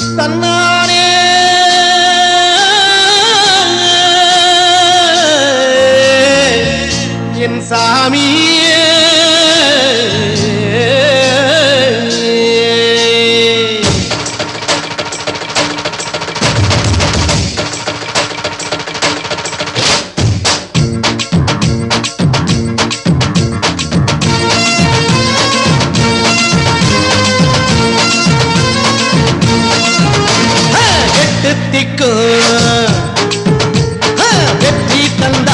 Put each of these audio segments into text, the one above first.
தன்னானே என் சாமியே எட்டு திக்கு வெற்றி தந்தா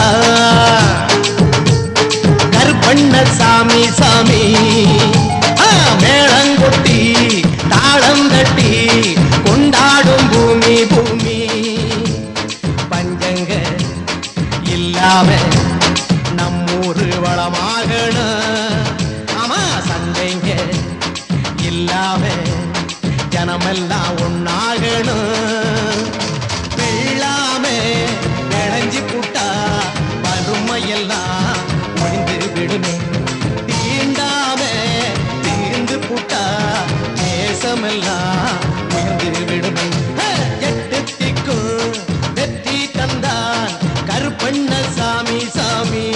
கருப்பண்ண சாமி சாமி ஆ, மேளங்கொட்டி தாளம் தட்டி கொண்டாடும் பூமி பூமி பஞ்சங்க இல்லாம நம்மூரு வளமாகணும் ஆமா சந்தைங்க இல்லாம ஜனமெல்லாம் ஒன்னாகணும் வெள்ளாமே விளைஞ்சு புட்டா வறுமையெல்லாம் ஒழிந்து விடுமே தீண்டாமே தீர்ந்து புட்டா தேசமெல்லாம் உயர்ந்து விடுமே ஹே! எட்டு திக்கும் வெற்றி தந்தான் கருப்பண்ண சாமி சாமி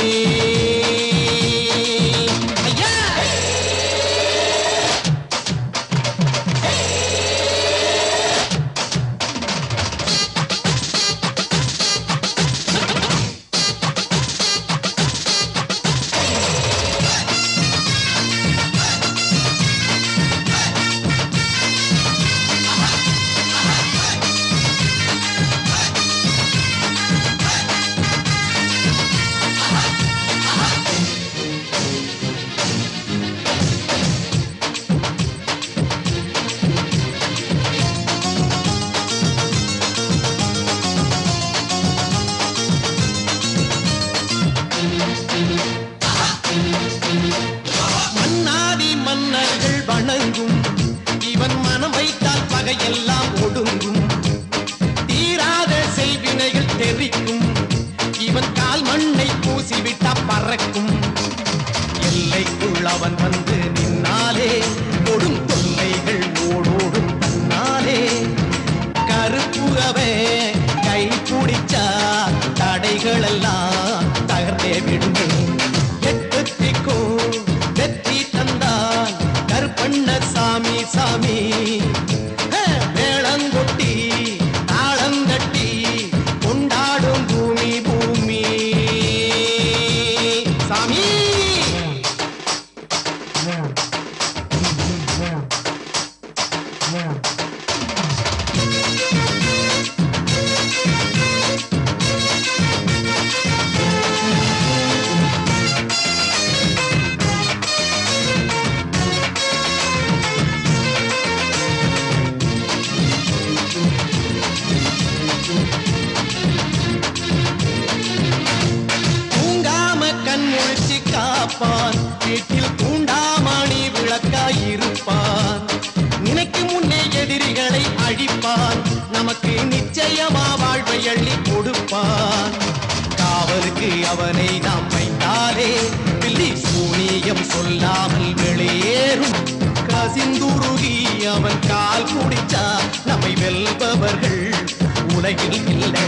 ஐயா மன்னாதி மன்னர்கள் வணங்கும் இவன் மனம் வைத்தால் பகையெல்லாம் ஒடுங்கும் தீராத செய்வினைகள் தெரிக்கும் இவன் கால் மண்ணை பூசிவிட்டா பறக்கும் எல்லைக்குள் அவன் வந்து நின்னாலே கொடும் தொல்லைகள் ஓடோடும் தன்னாலே கருப்புகவே கை பிடிச்சா தடைகள் எல்லாம் தகர்ந்தே விடுமே எட்டு திக்கும் வெற்றி தந்தான் கருப்பண்ண சாமி சாமி ஹே, மேளங்கொட்டி தாளம் தட்டி கொண்டாடும் பூமி பூமி சாமி தூங்காம கண் முழிச்சு காப்பான் வீட்டில் தூண்டாமணி விளக்காய் இருப்பான் நினைக்கும் முன்னே எதிரிகளை அழிப்பான் நமக்கு நிச்சயமா வாழ்வை அள்ளி கொடுப்பான் காவலுக்கு அவனை நாம் வைத்தாலே பில்லி சூனியம் சொல்லாமல் வெளியேறும் கசிந்துருகி அவன் கால் குடிச்சா நம்மை வெல்பவர்கள் உலகில் இல்லை